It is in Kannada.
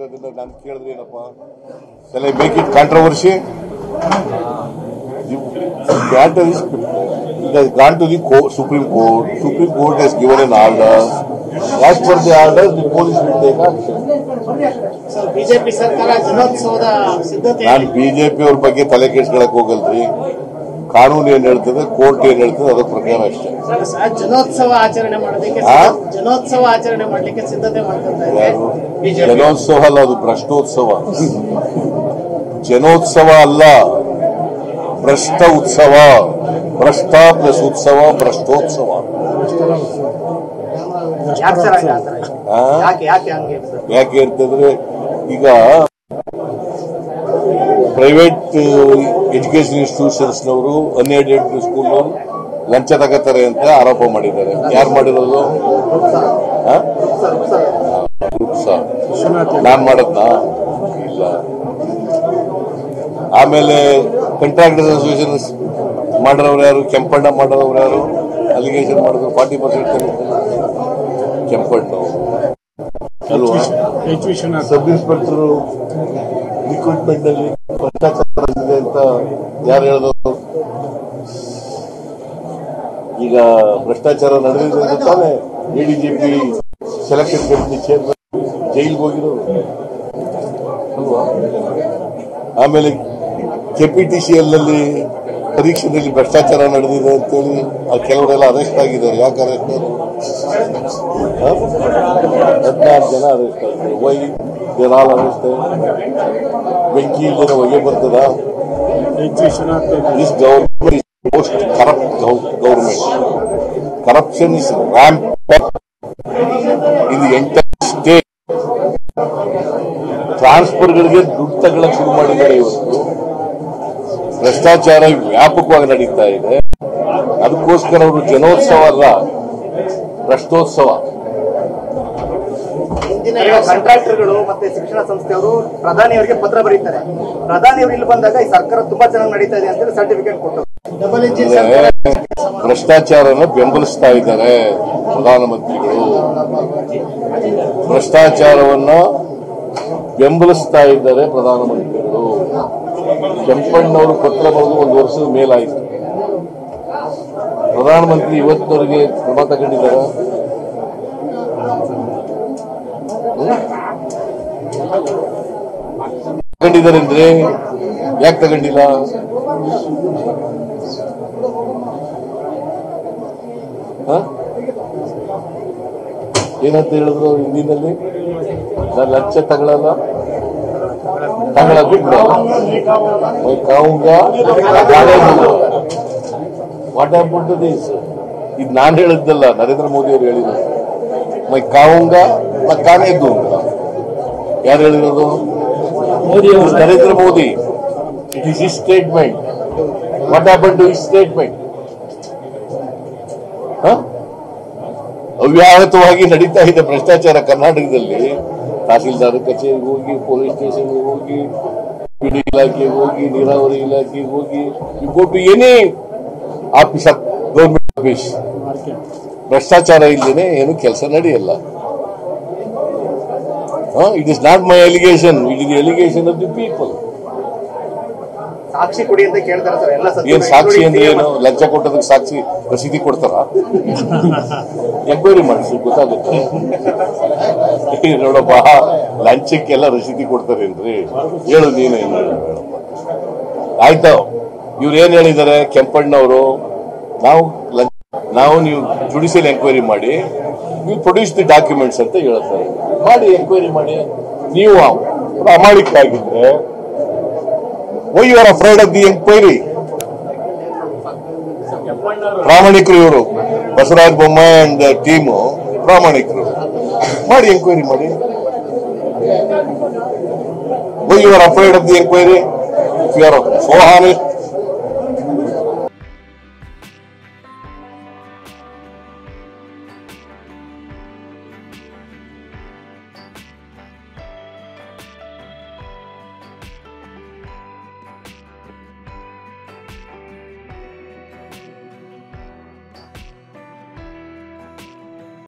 ಆಗಿರೋದ್ರಿಂದ ನಾನು ಕೇಳಿದ್ರೆ ಏನಪ್ಪ shall I make it controversy matter is it has gone to the court, Supreme Court. Supreme Court has given an order. As per the order, the police will take action. Sir BJP ಸರ್ಕಾರ ಜನೋತ್ಸವದ ಸಿದ್ಧತೆ ನಾನು ಬಿಜೆಪಿ ಅವ್ರ ಬಗ್ಗೆ ತಲೆ ಕೆಡ್ಸ್ಕೊಳಕ್ ಹೋಗಲ್ರಿ ಕಾನೂನು ಏನ್ ಹೇಳ್ತದೆ ಕೋರ್ಟ್ ಏನ್ ಹೇಳ್ತದೆ ಅದ್ರ ಪ್ರಕಾರ ಅಷ್ಟೇ ಸರ್, ಸರ್, ಜನೋತ್ಸವ ಆಚರಣೆ ಮಾಡೋದಕ್ಕೆ ಆ? ಜನೋತ್ಸವ ಆಚರಣೆ ಮಾಡ್ಲಿಕ್ಕೆ ಸಿದ್ಧತೆ ಮಾಡ್ಕೊಂತ ಯಾರು? ಇದೆ ಬಿಜೆಪಿ ಜನೋತ್ಸವ ಅಲ್ಲ ಅದು ಭ್ರಷ್ಟೋತ್ಸವ ಜನೋತ್ಸವ ಅಲ್ಲ ಭ್ರಷ್ಟ ಉತ್ಸವ ಭ್ರಷ್ಟ ಪ್ಲಸ್ ಉತ್ಸವ ಭ್ರಷ್ಟೋತ್ಸವ ಯಾಕೆ ಸರ್ ಹಂಗೆ ಆತರ ಆ? ಯಾಕೆ ಯಾಕೆ ಹಂಗೆ ಸರ್ ಯಾಕೆ ಅಂತಂದ್ರೆ ಈಗ ಪ್ರೈವೇಟ್ ಎಜುಕೇಶನ್ ಇನ್ಸ್ಟಿಟ್ಯೂಷನ್ಸ್ನವರು ಅನ್ಎಡೆಡ್ ಸ್ಕೂಲ್ನವರು ಲಂಚ ತಗೋತಾರೆ ಅಂತ ಆರೋಪ ಮಾಡಿದ್ದಾರೆ ಯಾರು ಮಾಡಿರೋದು ಆ? ರೂಪ್ಸ. ನಾನ್ ಮಾಡದ್ನಾ ಇಲ್ಲ ಆಮೇಲೆ ಕಾಂಟ್ರಾಕ್ಟರ್ಸ್ ಅಸೋಸಿಯೇಷನ್ ಮಾಡಿರೋರು ಯಾರು ಕೆಂಪಣ್ಣ ಮಾಡಿರೋರು ಯಾರು ಅಲಿಗೇಷನ್ ಮಾಡಿದ್ರು ಫಾರ್ಟಿ ಪರ್ಸೆಂಟ್ ಕೆಂಪಣ್ಣವರು ಅಲ್ವಾ H Vishwanath sub inspector recruitment ನಲ್ಲಿ ಭ್ರಷ್ಟಾಚಾರ ಇದೆ ಅಂತ ಯಾರು ಹೇಳಿದ್ರು ಈಗ ಭ್ರಷ್ಟಾಚಾರ ನಡೆದಿದೆ ಅಂತ ತಾನೇ ಎಡಿಜಿಪಿ ಸೆಲೆಕ್ಷನ್ ಕಮಿಟಿ ಚೇರ್ಮನ್ ಜೈಲ್ಗೆ ಹೋಗಿರೋರು ಅಲ್ವಾ ಆಮೇಲೆ ಕೆಪಿಟಿಸಿಎಲ್ ನಲ್ಲಿ ಪರೀಕ್ಷೆಯಲ್ಲಿ ಭ್ರಷ್ಟಾಚಾರ ನಡೆದಿದೆ ಅಂತೇಳಿ ಆ ಕೆಲವರೆಲ್ಲ ಅರೆಸ್ಟ್ ಆಗಿದ್ದಾರೆ ಯಾಕೆ ಅರೆಸ್ಟ್ ಹದಿನಾರು ಜನ ಅರೆಸ್ಟ್ ಆಗಿದ್ದಾರೆ ವೈ ದೇರ್ ಆಲ್ ಅರೆಸ್ಟ್ ಬೆಂಕಿ ಇಲ್ಲದೆ ಹೊಗೆ ಬರ್ತದ H Vishwanath this government is most corrupt government corruption is rampant in the entire state ಟ್ರಾನ್ಸ್ಫರ್ಗಳಿಗೆ ದುಡ್ಡು ತಗೊಳ್ಳಕ್ ಶುರು ಮಾಡಿದ್ದಾರೆ ಇವತ್ತು ಭ್ರಷ್ಟಾಚಾರ ವ್ಯಾಪಕವಾಗಿ ನಡೀತಾ ಇದೆ ಅದಕ್ಕೋಸ್ಕರ ಅವರು ಜನೋತ್ಸವ ಅಲ್ಲ ಭ್ರಷ್ಟೋತ್ಸವ ಹಿಂದಿನ ಈಗ ಕಾಂಟ್ರಾಕ್ಟರ್ಗಳು ಮತ್ತೆ ಶಿಕ್ಷಣ ಸಂಸ್ಥೆಯವರು ಪ್ರಧಾನಿಯವರಿಗೆ ಪತ್ರ ಬರೀತಾರೆ ಪ್ರಧಾನಿಯವರು ಇಲ್ಲಿ ಬಂದಾಗ ಈ ಸರ್ಕಾರ ತುಂಬಾ ಚೆನ್ನಾಗಿ ನಡೀತಾ ಇದೆ ಅಂತೇಳಿ ಸರ್ಟಿಫಿಕೇಟ್ ಕೊಟ್ಟರು ಡಬಲ್ ಇಂಜಿನ್ ಅಂದ್ರೆ ಭ್ರಷ್ಟಾಚಾರನ ಬೆಂಬಲಿಸ್ತಾ ಇದ್ದಾರೆ ಪ್ರಧಾನಮಂತ್ರಿಗಳು ಭ್ರಷ್ಟಾಚಾರವನ್ನ ಬೆಂಬಲಿಸ್ತಾ ಇದ್ದಾರೆ ಪ್ರಧಾನಮಂತ್ರಿಗಳು ಕೆಂಪಣ್ಣವರು ಪತ್ರ ಬರೆದು ಒಂದು ವರ್ಷದ ಮೇಲಾಯಿತು ಪ್ರಧಾನಮಂತ್ರಿ ಇವತ್ತಿನವರೆಗೆ ಕ್ರಮ ತಗೊಂಡಿದ್ದಾರ ತಗೊಂಡಿದ್ದಾರೆ ಅಂದ್ರೆ ಯಾಕೆ ತಗೊಂಡಿಲ್ಲ ಹ? ಏನಂತ ಹೇಳಿದ್ರು ಹಿಂದಿನಲ್ಲಿ ನಾನು ಲಂಚ ತಗೊಳಲ್ಲ ತಗೊಳಕ್ ಬಿಡಲ್ಲ मैं कहूंगा ವಾಟ್ ಹ್ಯಾಪನ್ ಟು ದಿಸ್ ಇದು ನಾನು ಹೇಳಿದ್ದಲ್ಲ ನರೇಂದ್ರ ಮೋದಿ ಅವರು ಹೇಳಿದ್ರು ಮೈ ಕಾವುಂಗ ಮೈ ಕಾನೇ ದೂಂಗ ಯಾರು ಹೇಳಿರೋದು Narendra Modi it is is statement what happen to is statement ಅವ್ಯಾಹತವಾಗಿ ನಡೀತಾ ಇದೆ ಭ್ರಷ್ಟಾಚಾರ ಕರ್ನಾಟಕದಲ್ಲಿ ತಹಸೀಲ್ದಾರ್ ಕಚೇರಿಗೆ ಹೋಗಿ ಪೊಲೀಸ್ ಸ್ಟೇಷನ್ಗೆ ಹೋಗಿ ಪಿಡಿ ಇಲಾಖೆಗೆ ಹೋಗಿ ನೀರಾವರಿ ಇಲಾಖೆಗೆ ಹೋಗಿ you go to any office of government office ಭ್ರಷ್ಟಾಚಾರ ಇಲ್ಲದೇನೆ ಏನು ಕೆಲಸ ನಡೆಯಲ್ಲ it is not my allegation it is allegation of the people ಸಾಕ್ಷಿ ಕೊಡಿ ಅಂತ ಕೇಳ್ತಾರೆ ಸರ್ ಎಲ್ಲ ಏನ್ ಸಾಕ್ಷಿ ಅಂದ್ರೆ ಏನು ಲಂಚ ಕೊಟ್ಟದಕ್ಕೆ ಸಾಕ್ಷಿ ರಸೀದಿ ಕೊಡ್ತಾರ ಎಂಕ್ವೈರಿ ಮಾಡಿಸಿ ಗೊತ್ತಾಗುತ್ತೆ ಈಗ ನೋಡಪ್ಪ ಲಂಚಕ್ಕೆಲ್ಲ ರಸೀದಿ ಕೊಡ್ತಾರೇನ್ರಿ ಹೇಳು ನೀನು ಏನು ಹೇಳಪ್ಪ ಆಯ್ತು ಇವ್ರು ಏನ್ ಹೇಳಿದ್ದಾರೆ ಕೆಂಪಣ್ಣವರು ನಾವು ಲಂಚ ನಾವು ನೀವು ಜುಡಿಷಿಯಲ್ ಎಂಕ್ವೈರಿ ಮಾಡಿ ನೀವು ಪ್ರೊಡ್ಯೂಸ್ ದಿ ಡಾಕ್ಯುಮೆಂಟ್ಸ್ ಅಂತ ಹೇಳ್ತಾರೆ ಮಾಡಿ ಎಂಕ್ವೈರಿ ಮಾಡಿ ನೀವು ಪ್ರಾಮಾಣಿಕ ಆಗಿದ್ರೆ why you are afraid of the enquiry ಪ್ರಾಮಾಣಿಕರು ಇವರು ಬಸವರಾಜ ಬೊಮ್ಮಾಯಿ ಅಂಡ್ ಟೀಮು ಪ್ರಾಮಾಣಿಕರು ಮಾಡಿ ಎಂಕ್ವೈರಿ ಮಾಡಿ why you are afraid of the enquiry if you are so honest